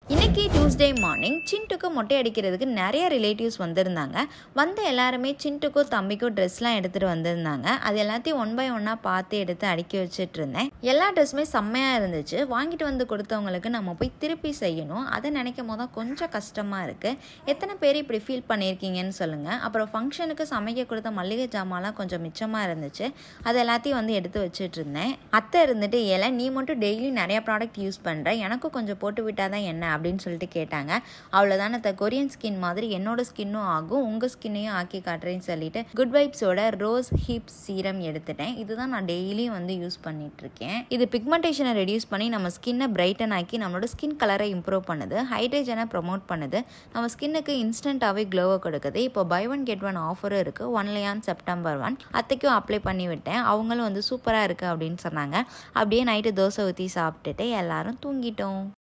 இன்னைக்கு Tuesday morning சின்ட்டுக்கு மொட்டை அடிக்கிறதுக்கு நிறைய ரிலேட்டிவ்ஸ் வந்திருந்தாங்க வந்த எல்லாருமே சின்ட்டுக்கும் தம்பிக்கும் ட்ரெஸ்லாம் எடுத்துகிட்டு வந்திருந்தாங்க அது எல்லாத்தையும் ஒன் பை ஒன்னாக பார்த்து எடுத்து அடுக்கி வச்சுட்டு இருந்தேன் எல்லா ட்ரெஸ்ஸுமே செம்மையாக இருந்துச்சு வாங்கிட்டு வந்து கொடுத்தவங்களுக்கு நம்ம போய் திருப்பி செய்யணும் அதை நினைக்கும் போது தான் கொஞ்சம் கஷ்டமாக இருக்குது எத்தனை பேர் இப்படி ஃபீல் பண்ணியிருக்கீங்கன்னு சொல்லுங்கள் அப்புறம் ஃபங்க்ஷனுக்கு சமைக்க கொடுத்த மல்லிகை ஜாமான்லாம் கொஞ்சம் மிச்சமாக இருந்துச்சு அது எல்லாத்தையும் வந்து எடுத்து வச்சுட்டு இருந்தேன் அத்தை இருந்துட்டு ஏல நீ மட்டும் டெய்லி நிறைய ப்ராடக்ட் யூஸ் பண்ணுற எனக்கும் கொஞ்சம் போட்டு விட்டால் தான் என்ன அப்படின்னு சொல்லிட்டு கேட்டாங்க அவ்வளோதானே த கொரியன் ஸ்கின் மாதிரி என்னோட ஸ்கின்னும் ஆகும் உங்கள் ஸ்கின்னையும் ஆக்கி காட்டுறேன்னு சொல்லிட்டு குட் வைப்ஸோட ரோஸ் ஹிப் சீரம் எடுத்துட்டேன் இதுதான் நான் டெய்லியும் வந்து யூஸ் பண்ணிட்டு இருக்கேன் இது பிக்மெண்டேஷனை ரெடியூஸ் பண்ணி நம்ம ஸ்கின்னை பிரைட்டன் ஆக்கி நம்மளோட ஸ்கின் கலரை இம்ப்ரூவ் பண்ணுது ஹைட்ரேஜனை ப்ரொமோட் பண்ணுது நம்ம ஸ்கின்னுக்கு இன்ஸ்டண்ட்டாகவே க்ளோவை கொடுக்குது இப்போ பை ஒன் கெட் ஒன் ஆஃபரும் இருக்குது ஒன்லி ஆன் செப்டம்பர் ஒன் அத்தைக்கும் அப்ளை பண்ணி விட்டேன் அவங்களும் வந்து சூப்பராக இருக்குது அப்படின்னு சொன்னாங்க அப்படியே நைட்டு தோசை ஊற்றி சாப்பிட்டுட்டு எல்லாரும் தூங்கிட்டோம்